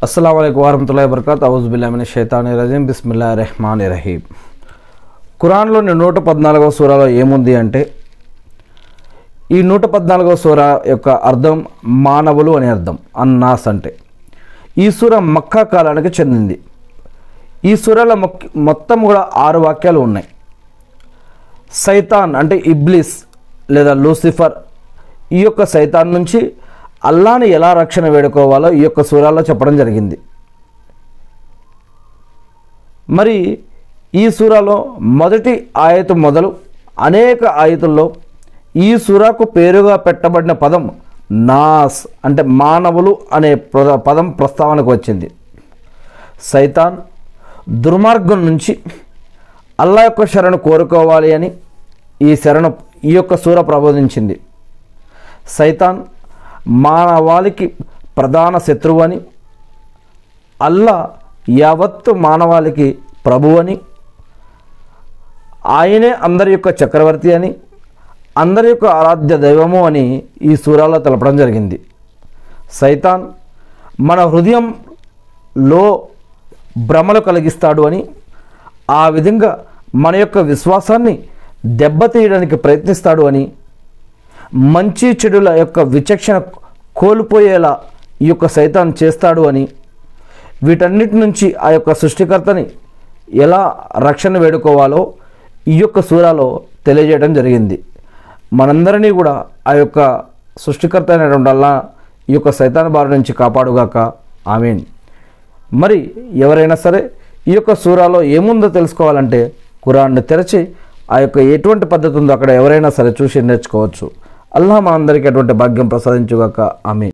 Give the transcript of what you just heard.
అస్సలం అయికు వరహతుల్లా వబర్కత్ అవుజుబిల్లామిన షైతాని రజీం బిస్మిల్లా రెహమాన్ రహీం ఖురాన్లోని నూట పద్నాలుగవ సూరాలో ఏముంది అంటే ఈ నూట పద్నాలుగవ సూర యొక్క అర్థం మానవులు అని అర్థం అన్నాస్ అంటే ఈ సూర మక్కా కాలానికి చెందింది ఈ సూరలో మొక్- మొత్తం కూడా ఆరు వాక్యాలు ఉన్నాయి సైతాన్ అంటే ఇబ్లిస్ లేదా లూసిఫర్ ఈ యొక్క సైతాన్ నుంచి అల్లాని ఎలా రక్షణ వేడుకోవాలో ఈ యొక్క సూరాల్లో చెప్పడం జరిగింది మరి ఈ సూరాలో మొదటి ఆయతు మొదలు అనేక ఆయతుల్లో ఈ సూరాకు పేరుగా పెట్టబడిన పదం నాస్ అంటే మానవులు అనే ప్ర- పదం ప్రస్తావనకు వచ్చింది సైతాన్ దుర్మార్గం నుంచి అల్లా యొక్క శరణు కోరుకోవాలి అని ఈ శరణు ఈ యొక్క సూర ప్రబోధించింది సైతాన్ మానవాళికి ప్రధాన శత్రువు అని అల్లా యావత్తు మానవాళికి ప్రభు అని ఆయనే అందరి యొక్క చక్రవర్తి అని అందరి యొక్క ఆరాధ్య దైవము అని ఈ సూరాలో తెలపడం జరిగింది సైతాన్ మన హృదయంలో భ్రమలు కలిగిస్తాడు అని ఆ విధంగా మన యొక్క విశ్వాసాన్ని దెబ్బతీయడానికి ప్రయత్నిస్తాడు అని మంచి చెడుల యొక్క విచక్షణ కోల్పోయేలా ఈ యొక్క సైతాన్ చేస్తాడు అని వీటన్నిటి నుంచి ఆ యొక్క సృష్టికర్తని ఎలా రక్షణ వేడుకోవాలో ఈ యొక్క సూరాలో తెలియజేయడం జరిగింది మనందరినీ కూడా ఆ యొక్క సృష్టికర్త అయినటువంటి అల్లా ఈ యొక్క సైతాన్ బారి నుంచి కాపాడుగాక ఆమెన్ మరి ఎవరైనా సరే ఈ యొక్క సూరాలో ఏముందో తెలుసుకోవాలంటే ఖురాన్ని తెరచి ఆ యొక్క ఎటువంటి పద్ధతి ఉందో అక్కడ ఎవరైనా సరే చూసి నేర్చుకోవచ్చు అల్లాహ్ మా అందరికీ అటువంటి భాగ్యం ప్రసాదించుగాక ఆమె